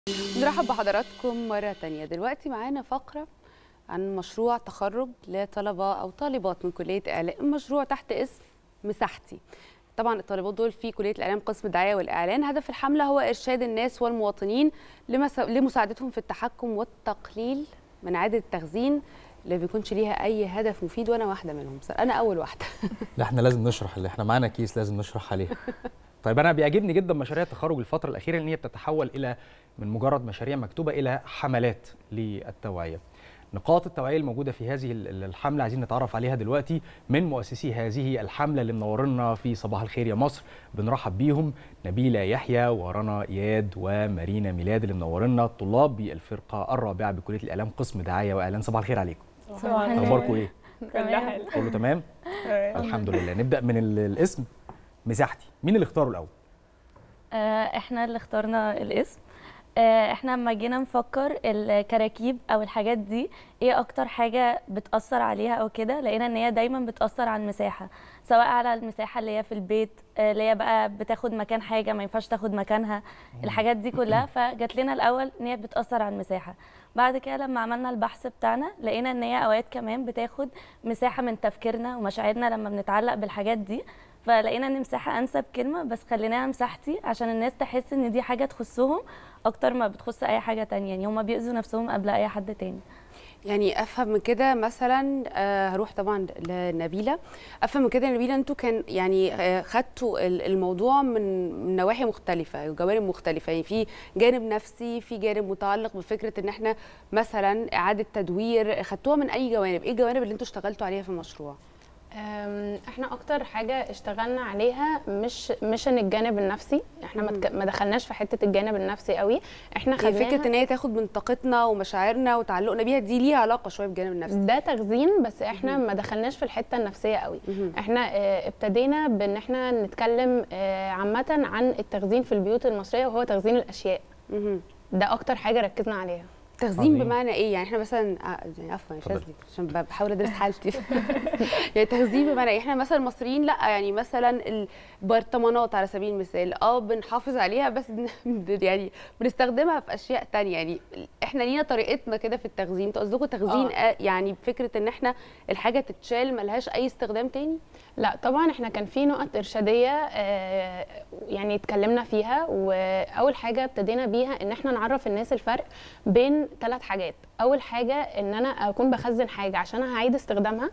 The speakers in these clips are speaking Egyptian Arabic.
نرحب بحضراتكم مرة تانية دلوقتي معانا فقرة عن مشروع تخرج لطلبة أو طالبات من كلية إعلام مشروع تحت اسم مساحتي طبعا الطالبات دول في كلية الإعلام قسم الدعاية والإعلان هدف الحملة هو إرشاد الناس والمواطنين لمس... لمساعدتهم في التحكم والتقليل من عادة التخزين اللي بيكونش ليها أي هدف مفيد وأنا واحدة منهم بصراحة أنا أول واحدة لا احنا لازم نشرح اللي احنا معانا كيس لازم نشرح عليه طيب انا بيعجبني جدا مشاريع التخرج الفتره الاخيره ان هي بتتحول الى من مجرد مشاريع مكتوبه الى حملات للتوعيه نقاط التوعيه الموجوده في هذه ال- الحمله عايزين نتعرف عليها دلوقتي من مؤسسي هذه الحمله اللي منورنا في صباح الخير يا مصر بنرحب بيهم نبيله يحيى ورنا اياد ومارينا ميلاد اللي منورنا طلاب بالفرقه الرابعه بكليه الاعلام قسم دعايه واعلان صباح الخير عليكم صباح الخير. اخباركم ايه كل حال كله تمام الحمد لله نبدا من ال- الاسم مساحتي مين اللي اختاره الاول آه، احنا اللي اخترنا الاسم آه، احنا لما جينا نفكر الكراكيب او الحاجات دي ايه اكتر حاجه بتاثر عليها او كده لقينا ان هي دايما بتاثر على المساحه سواء على المساحه اللي هي في البيت آه، اللي هي بقى بتاخد مكان حاجه ما ينفعش تاخد مكانها الحاجات دي كلها فجات لنا الاول ان هي بتاثر على المساحه بعد كده لما عملنا البحث بتاعنا لقينا ان هي اوقات كمان بتاخد مساحه من تفكيرنا ومشاعرنا لما بنتعلق بالحاجات دي فلقينا ان مساحه انسب كلمه بس خليناها مساحتي عشان الناس تحس ان دي حاجه تخصهم اكتر ما بتخص اي حاجه تانية يعني هما بيأذوا نفسهم قبل اي حد تاني يعني افهم من كده مثلا آه، هروح طبعا لنبيله افهم من كده يا نبيله انتوا كان يعني آه، خدتوا ال- الموضوع من من نواحي مختلفه وجوانب مختلفه يعني في جانب نفسي في جانب متعلق بفكره ان احنا مثلا اعاده تدوير خدتوها من اي جوانب ايه الجوانب اللي انتوا اشتغلتوا عليها في المشروع أم، احنا اكتر حاجه اشتغلنا عليها مش مش ان الجانب النفسي احنا ما تك- ما دخلناش في حته الجانب النفسي قوي احنا هي فكره خدناها ان هي تاخد من طاقتنا ومشاعرنا وتعلقنا بيها دي ليها علاقه شويه بالجانب النفسي ده تخزين بس احنا ما دخلناش في الحته النفسيه قوي مهم. احنا اه، ابتدينا بان احنا نتكلم اه، عامه عن التخزين في البيوت المصريه وهو تخزين الاشياء مهم. ده اكتر حاجه ركزنا عليها تخزين عظيم. بمعنى ايه يعني احنا مثلا آه، يعني عفوا يا اتفضلي. شاذلي عشان ب- بحاول ادرس حالتي يعني تخزين بمعنى ايه احنا مثلا المصريين لا يعني مثلا البرطمانات على سبيل المثال اه بنحافظ عليها بس بن- يعني بنستخدمها في اشياء تانية يعني احنا لينا طريقتنا كده في التخزين انتوا قصدكم تخزين آه. آه يعني بفكره ان احنا الحاجه تتشال ملهاش اي استخدام تاني لا طبعا احنا كان في نقط ارشاديه آه، يعني اتكلمنا فيها واول حاجه ابتدينا بيها ان احنا نعرف الناس الفرق بين ثلاث حاجات اول حاجه ان انا اكون بخزن حاجه عشان هعيد استخدامها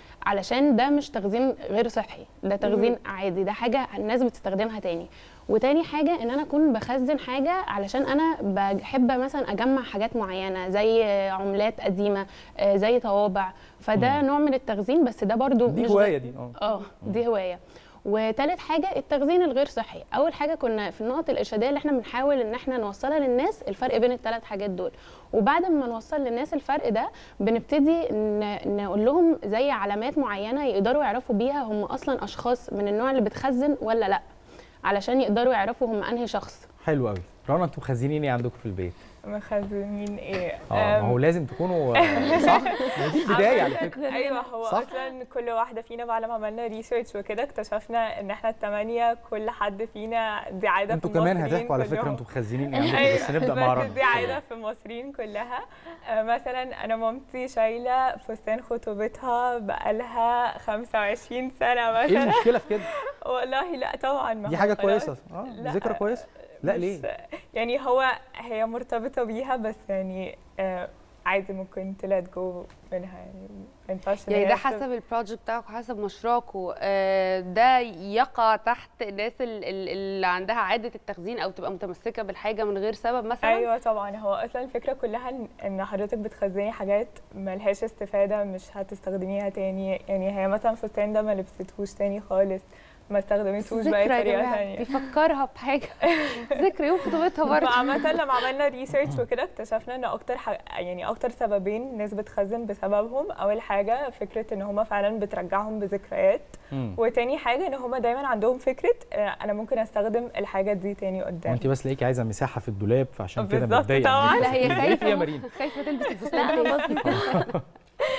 علشان ده مش تخزين غير صحي ده تخزين عادي ده حاجه الناس بتستخدمها تاني وتاني حاجه ان انا اكون بخزن حاجه علشان انا بحب مثلا اجمع حاجات معينه زي عملات قديمه آه، زي طوابع فده مم. نوع من التخزين بس ده برضو دي مش هوايه دي اه اه دي هوايه وتالت حاجه التخزين الغير صحي اول حاجه كنا في النقط الارشاديه اللي احنا بنحاول ان احنا نوصلها للناس الفرق بين الثلاث حاجات دول وبعد ما نوصل للناس الفرق ده بنبتدي ن- نقول لهم زي علامات معينه يقدروا يعرفوا بيها هم اصلا اشخاص من النوع اللي بتخزن ولا لا علشان يقدروا يعرفوا هم انهي شخص حلو قوي رنا انتوا مخزنين ايه عندكم في البيت مخزنين ايه اه ما هو أم، لازم تكونوا آه، صح ما دي البدايه على فكره ايوه هو صح؟ اصلا كل واحده فينا بعد ما عملنا ريسيرش وكده اكتشفنا ان احنا الثمانيه كل حد فينا دي عاده انتوا في كمان المصريين هتحكوا على فكره كلهم. انتوا مخزنين ايه عندكم أيوة، بس نبدا مع بس رنا دي عاده في المصريين كلها آه، مثلا انا مامتي شايله فستان خطوبتها بقالها 25 سنه ايه مثلا المشكله في كده والله لا طبعا ما دي هو حاجه خلاص. كويسه اه لا، ذكرى كويسه لا بس ليه يعني هو هي مرتبطة بيها بس يعني آه عادي ممكن تلات جو منها يعني ما ينفعش إن يعني هي ده تب- حسب البروجكت بتاعكم حسب مشروعكم آه، ده يقع تحت الناس ال- ال- اللي عندها عاده التخزين او تبقى متمسكه بالحاجه من غير سبب مثلا ايوه طبعا هو اصلا الفكره كلها إن- ان حضرتك بتخزني حاجات ملهاش استفاده مش هتستخدميها تاني يعني هي مثلا فستان ده ما لبستهوش تاني خالص ما استخدمتوش باي ذكرى يا طريقه جماعه تانيه بيفكرها بحاجه ذكرى يوم خطوبتها برضه فعامة لما عملنا ريسيرش وكده اكتشفنا ان اكتر ح... يعني اكتر سببين ناس بتخزن بسببهم اول حاجه فكره ان هما فعلا بترجعهم بذكريات مم. وتاني حاجه ان هما دايما عندهم فكره آه، انا ممكن استخدم الحاجه دي تاني قدام وانت بس لقيتي عايزه مساحه في الدولاب فعشان كده بالظبط متضايقه طبعاً. منك. لا هي ليه خايفه يا مارينا خايفه تلبس الفستان ده بسيط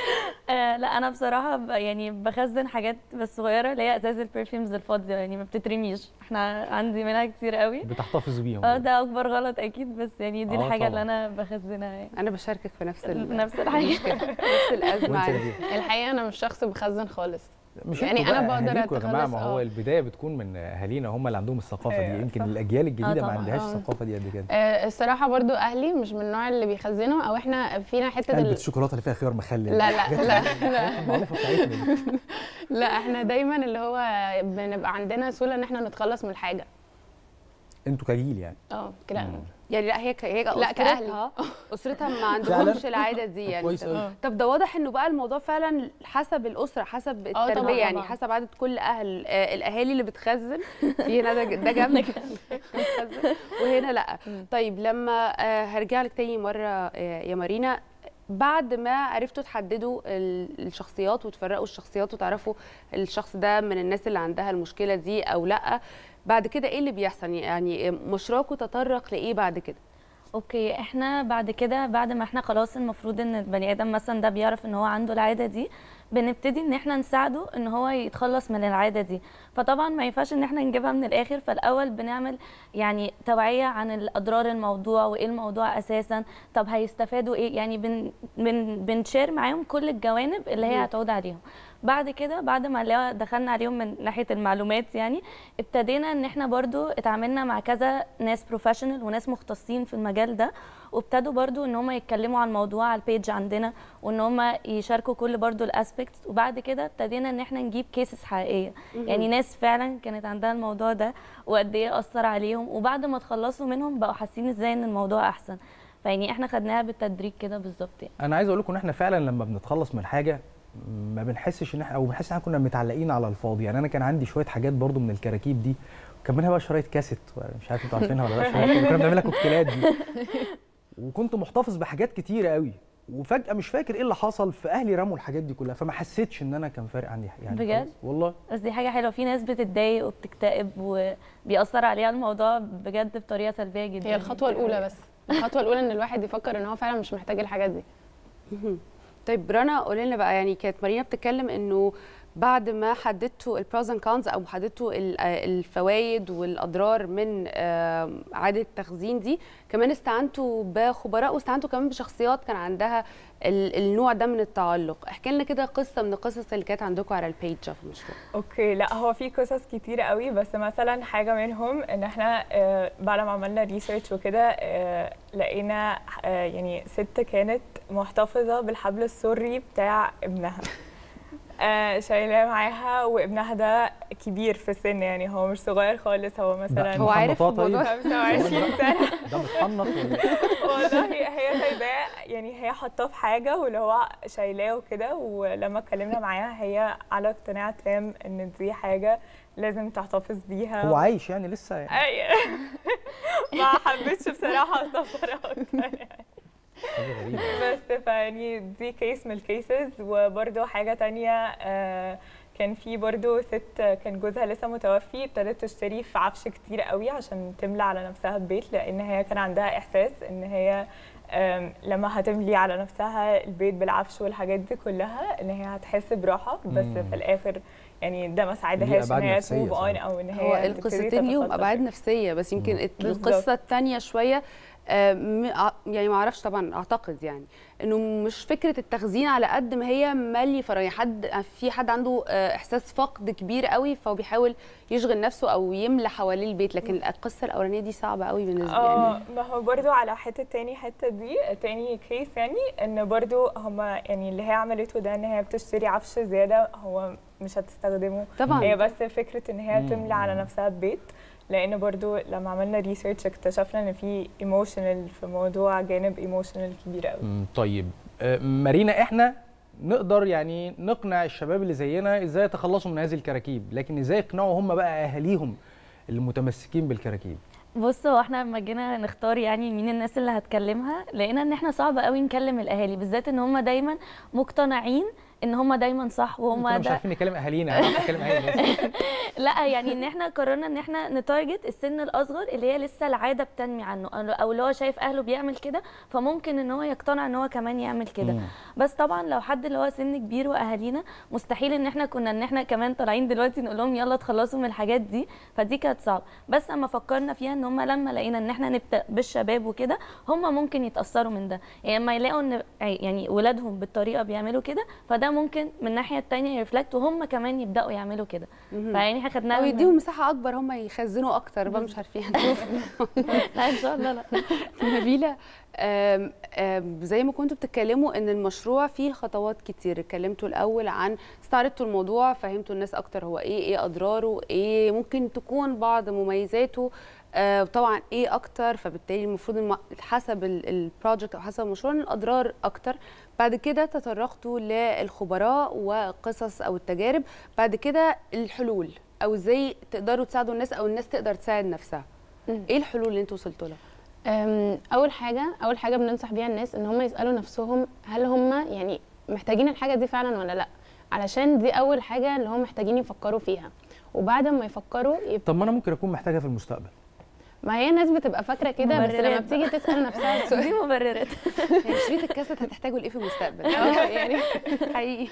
آه لا انا بصراحه ب- يعني بخزن حاجات بس صغيره اللي هي ازاز البرفيومز الفاضيه يعني ما بتترميش احنا عندي منها كتير قوي بتحتفظ بيهم اه ده اكبر غلط اكيد بس يعني دي آه الحاجه طبعاً. اللي انا بخزنها يعني انا بشاركك في نفس ال- نفس الحاجه نفس الازمه وانت يا عندي. نبيل؟ الحقيقه انا مش شخص بخزن خالص مش يعني انتوا أنا بقى بقدر أهاليكوا يا جماعه ما أتخلص، هو آه. البدايه بتكون من اهالينا هم اللي عندهم الثقافه دي أيوة، يمكن صح. الاجيال الجديده ما طبعاً. عندهاش آه. الثقافه دي قد كده آه، الصراحه برضو اهلي مش من النوع اللي بيخزنوا او احنا فينا حته علبه ال... الشوكولاته اللي فيها خيار مخلل لا لا لا لا المعروفه بتاعتنا دي لا احنا دايما اللي هو بنبقى عندنا سهوله ان احنا نتخلص من الحاجه انتوا كجيل يعني اه كده مم. يعني لا هي ك... هي لا، كأهلي. اسرتها اسرتها ما عندهمش العاده دي يعني كويس قوي طب ده واضح انه بقى الموضوع فعلا حسب الاسره حسب طبعاً، التربيه يعني طبعاً. حسب عدد كل اهل آه الاهالي اللي بتخزن في هنا ده ده جنب بتخزن وهنا لا طيب لما آه هرجع لك تاني مره آه يا مارينا بعد ما عرفتوا تحددوا ال- الشخصيات وتفرقوا الشخصيات وتعرفوا الشخص ده من الناس اللي عندها المشكله دي او لا بعد كده ايه اللي بيحصل يعني مشروعكم تطرق لايه بعد كده اوكي احنا بعد كده بعد ما احنا خلاص المفروض ان البني ادم مثلا ده بيعرف ان هو عنده العاده دي بنبتدي ان احنا نساعده ان هو يتخلص من العاده دي فطبعا ما ينفعش ان احنا نجيبها من الاخر فالاول بنعمل يعني توعيه عن الاضرار الموضوع وايه الموضوع اساسا طب هيستفادوا ايه يعني بن بن بنشير معاهم كل الجوانب اللي هي هتعود عليهم بعد كده بعد ما اللي هو دخلنا عليهم من ناحيه المعلومات يعني ابتدينا ان احنا برضو اتعاملنا مع كذا ناس بروفيشنال وناس مختصين في المجال ده وابتدوا برضو ان هم يتكلموا عن الموضوع على البيج عندنا وان هم يشاركوا كل برضو الاسبكتس وبعد كده ابتدينا ان احنا نجيب كيسز حقيقيه يعني ناس فعلا كانت عندها الموضوع ده وقد ايه اثر عليهم وبعد ما تخلصوا منهم بقوا حاسين ازاي ان الموضوع احسن فيعني احنا خدناها بالتدريج كده بالظبط يعني انا عايز اقول لكم ان احنا فعلا لما بنتخلص من حاجه ما بنحسش ان احنا او بنحس ان احنا كنا متعلقين على الفاضي يعني انا كان عندي شويه حاجات برضو من الكراكيب دي وكان منها بقى شرايط كاسيت مش عارف انتوا عارفينها ولا لا شرايط كنا بنعملها كوكتيلات دي وكنت محتفظ بحاجات كتيره قوي وفجاه مش فاكر ايه اللي حصل فاهلي رموا الحاجات دي كلها فما حسيتش ان انا كان فارق عندي يعني بجد؟ خالص. والله بس دي حاجه حلوه في ناس بتتضايق وبتكتئب وبيأثر عليها الموضوع بجد بطريقه سلبيه جدا هي الخطوه الاولى بس الخطوه الاولى ان الواحد يفكر ان هو فعلا مش محتاج الحاجات دي طيب رنا قولي لنا بقى يعني كانت مارينا بتتكلم انه بعد ما حددتوا البروز اند كونز او حددتوا الفوائد والاضرار من آه، عاده التخزين دي كمان استعنتوا بخبراء واستعنتوا كمان بشخصيات كان عندها ال- النوع ده من التعلق احكي لنا كده قصه من القصص اللي كانت عندكم على البيج في المشروع اوكي لا هو في قصص كتيرة قوي بس مثلا حاجة منهم ان احنا آه، بعد ما عملنا ريسيرش وكده آه، لقينا آه، يعني ست كانت محتفظة بالحبل السري بتاع ابنها آه، شايلاه معاها وابنها ده كبير في السن يعني هو مش صغير خالص هو مثلا هو عارف محنطات الموضوع طيب 25 سنة ده متحنط ولا والله هي سايباه يعني هي حاطاه في حاجه واللي هو شايلاه وكده ولما اتكلمنا معاها هي على اقتناع تام ان دي حاجه لازم تحتفظ بيها هو عايش يعني لسه يعني أي. ما حبيتش بصراحه اسافر اكتر يعني حاجه غريبه بس فيعني دي كيس من الكيسز وبرده حاجه تانية آه، كان في برضو ست كان جوزها لسه متوفي ابتدت تشتري في عفش كتير قوي عشان تملى على نفسها البيت لان هي كان عندها احساس ان هي آم، لما هتملي على نفسها البيت بالعفش والحاجات دي كلها ان هي هتحس براحه بس مم. في الاخر يعني ده ما ليه ساعدهاش ان أبعاد هي نفسية تموف اون صحيح. او ان هي هو تبتدي القصتين ليهم تتخطى ابعاد فكرة. نفسيه بس يمكن الت- بالظبط. القصه الثانيه شويه آه، م- ع- يعني ما اعرفش طبعا اعتقد يعني انه مش فكره التخزين على قد ما هي مالي فراغ يعني حد في حد عنده آه، احساس فقد كبير قوي فهو بيحاول يشغل نفسه او يملى حواليه البيت لكن القصه الاولانيه دي صعبه قوي بالنسبه اه يعني ما هو برضو على حته تاني حته دي تاني كيس يعني ان برضو هما يعني اللي هي عملته ده ان هي بتشتري عفش زياده هو مش هتستخدمه طبعا هي بس فكره ان هي مم. تملى على نفسها البيت لان برضو لما عملنا ريسيرش اكتشفنا ان في ايموشنال في موضوع جانب ايموشنال كبير قوي مم، طيب آه، مارينا احنا نقدر يعني نقنع الشباب اللي زينا ازاي يتخلصوا من هذه الكراكيب لكن ازاي يقنعوا هم بقى اهاليهم اللي متمسكين بالكراكيب بص هو احنا لما جينا نختار يعني مين الناس اللي هتكلمها لقينا ان احنا صعب قوي نكلم الاهالي بالذات ان هم دايما مقتنعين ان هم دايما صح وهم كنا مش ده عارفين نكلم اهالينا هنعرف نكلم اهالينا لا يعني ان احنا قررنا ان احنا نتارجت السن الاصغر اللي هي لسه العاده بتنمي عنه أو- او اللي هو شايف اهله بيعمل كده فممكن ان هو يقتنع ان هو كمان يعمل كده مم. بس طبعا لو حد اللي هو سن كبير واهالينا مستحيل ان احنا كنا ان احنا كمان طالعين دلوقتي نقول لهم يلا تخلصوا من الحاجات دي فدي كانت صعبه بس اما فكرنا فيها ان هم لما لقينا ان احنا نبدا بالشباب وكده هم ممكن يتاثروا من ده يعني لما يلاقوا ان يعني ولادهم بالطريقه بيعملوا كده فده ممكن من الناحيه الثانيه يرفلكت وهم كمان يبداوا يعملوا كده فيعني احنا خدناها او من- يديهم مساحه اكبر هم يخزنوا اكتر بقى مش عارفين لا ان شاء الله لا نبيله آم، آم، زي ما كنتوا بتتكلموا ان المشروع فيه خطوات كتير اتكلمتوا الاول عن استعرضتوا الموضوع فهمتوا الناس اكتر هو ايه ايه اضراره ايه ممكن تكون بعض مميزاته آه، وطبعا ايه اكتر فبالتالي المفروض الم- حسب البروجكت او حسب المشروع إن الاضرار اكتر بعد كده تطرقتوا للخبراء وقصص او التجارب بعد كده الحلول او ازاي تقدروا تساعدوا الناس او الناس تقدر تساعد نفسها مم. ايه الحلول اللي انتوا وصلتوا لها أم، اول حاجه اول حاجه بننصح بيها الناس ان هم يسالوا نفسهم هل هم يعني محتاجين الحاجه دي فعلا ولا لا علشان دي اول حاجه اللي هم محتاجين يفكروا فيها وبعد ما يفكروا يب... طب ما انا ممكن اكون محتاجها في المستقبل ما هي الناس بتبقى فاكره كده بس مبررات لما بقى. بتيجي تسال نفسها السؤال دي مبررات يعني شريط الكاسيت هتحتاجوا لايه في المستقبل اه يعني حقيقي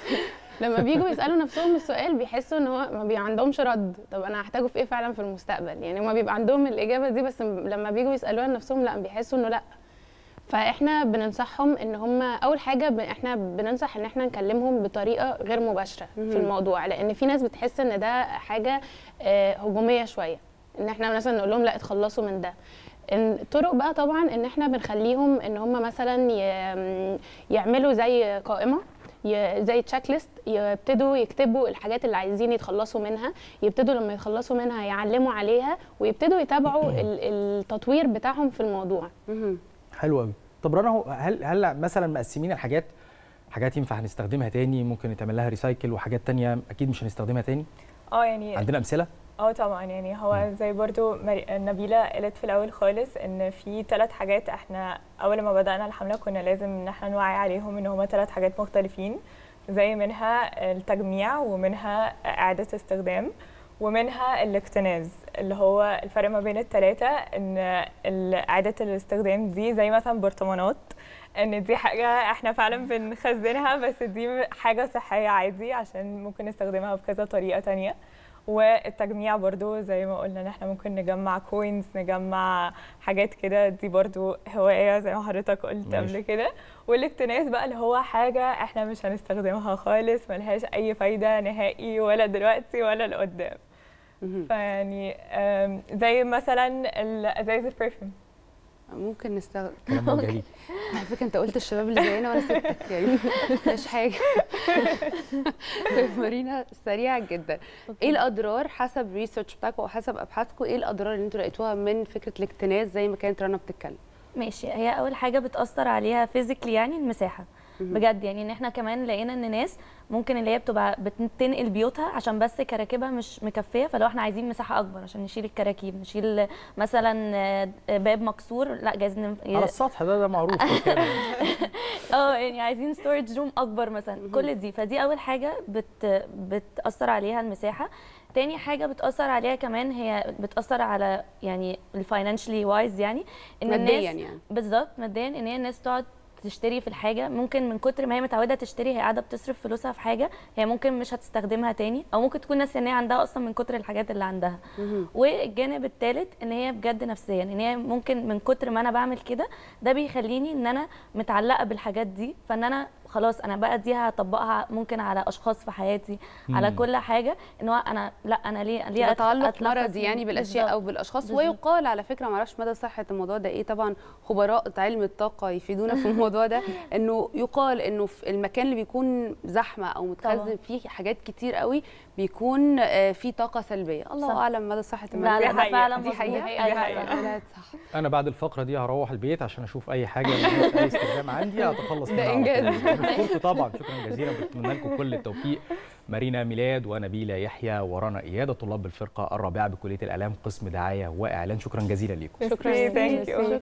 لما بيجوا يسالوا نفسهم السؤال بيحسوا ان هو ما بي عندهمش رد طب انا هحتاجه في ايه فعلا في المستقبل يعني هما بيبقى عندهم الاجابه دي بس م- لما بيجوا يسالوها لنفسهم لا بيحسوا انه لا فاحنا بننصحهم ان هم اول حاجه ب... احنا بننصح ان احنا نكلمهم بطريقه غير مباشره مهم. في الموضوع لان في ناس بتحس ان ده حاجه آه، هجوميه شويه ان احنا مثلا نقول لهم لا اتخلصوا من ده إن الطرق بقى طبعا ان احنا بنخليهم ان هم مثلا ي- يعملوا زي قائمه ي- زي تشيك ليست يبتدوا يكتبوا الحاجات اللي عايزين يتخلصوا منها يبتدوا لما يتخلصوا منها يعلموا عليها ويبتدوا يتابعوا ال- التطوير بتاعهم في الموضوع مهم. حلو قوي طب رنا هو هل هل مثلا مقسمين الحاجات حاجات ينفع هنستخدمها تاني ممكن يتعمل لها ريسايكل وحاجات تانية اكيد مش هنستخدمها تاني اه يعني عندنا امثله اه طبعا يعني هو زي برضو مري- نبيلة قالت في الأول خالص إن في ثلاث حاجات احنا أول ما بدأنا الحملة كنا لازم إن احنا نوعي عليهم إن هما ثلاث حاجات مختلفين زي منها التجميع ومنها إعادة استخدام ومنها الاكتناز اللي هو الفرق ما بين الثلاثة إن ال- إعادة الاستخدام دي زي مثلا برطمانات ان دي حاجة احنا فعلا بنخزنها بس دي حاجة صحية عادي عشان ممكن نستخدمها بكذا طريقة تانية والتجميع برضو زي ما قلنا ان احنا ممكن نجمع كوينز نجمع حاجات كده دي برضو هواية زي ما حضرتك قلت ماشي. قبل كده والاكتناز بقى اللي هو حاجة احنا مش هنستخدمها خالص ملهاش اي فايدة نهائي ولا دلوقتي ولا لقدام مهم. فيعني آم، زي مثلا الازايز البرفيوم ممكن نستخدم كلام موجه ليك على فكره انت قلت الشباب اللي زينا وانا سبتك يعني مش حاجه طيب مارينا سريعه جدا ايه الاضرار حسب ريسيرش بتاعكم او حسب ابحاثكم ايه الاضرار اللي انتوا لقيتوها من فكره الاكتناز زي ما كانت رنا بتتكلم ماشي هي اول حاجه بتاثر عليها فيزيكلي يعني المساحه بجد يعني ان احنا كمان لقينا ان ناس ممكن اللي هي بتبقى بتنقل بيوتها عشان بس كراكيبها مش مكفيه فلو احنا عايزين مساحه اكبر عشان نشيل الكراكيب نشيل مثلا آه، باب مكسور لا جايز نم- على السطح ده ده معروف بالكامل. اه يعني عايزين ستورج روم اكبر مثلا كل دي فدي اول حاجه بت بتاثر عليها المساحه تاني حاجه بتاثر عليها كمان هي بتاثر على يعني الفاينانشلي وايز يعني ان ماديا الناس يعني بالظبط ماديا ان هي الناس تقعد تشتري في الحاجه ممكن من كتر ما هي متعوده تشتري هي قاعده بتصرف فلوسها في حاجه هي ممكن مش هتستخدمها تاني او ممكن تكون ناسيه ان هي عندها اصلا من كتر الحاجات اللي عندها مهم. والجانب الثالث ان هي بجد نفسيا ان هي ممكن من كتر ما انا بعمل كده ده بيخليني ان انا متعلقه بالحاجات دي فان انا خلاص انا بقى دي هطبقها ممكن على اشخاص في حياتي على مم. كل حاجه ان هو انا لا انا ليه ليه ده أت- تعلق أتلخص مرضي يعني من- بالاشياء او بالظبط. بالاشخاص بالظبط. ويقال على فكره ما اعرفش مدى صحه الموضوع ده ايه طبعا خبراء علم الطاقه يفيدونا في الموضوع ده انه يقال انه في المكان اللي بيكون زحمه او متخزن طبعاً. فيه حاجات كتير قوي بيكون آه، فيه طاقه سلبيه الله صح. اعلم مدى صحه لا الموضوع دي لا ده حقيقة. فعلا دي مظبوط. حقيقة. دي أيوة حقيقة. صح. طلعت صح انا بعد الفقره دي هروح البيت عشان اشوف اي حاجه ملهاش اي استخدام عندي هتخلص منها على إنجاز. طول. بشكركم طبعا شكرا جزيلا بتمنى لكم كل التوفيق مارينا ميلاد ونبيله يحيى ورنا اياد طلاب الفرقه الرابعه بكليه الاعلام قسم دعايه واعلان شكرا جزيلا لكم شكرا ثانك يو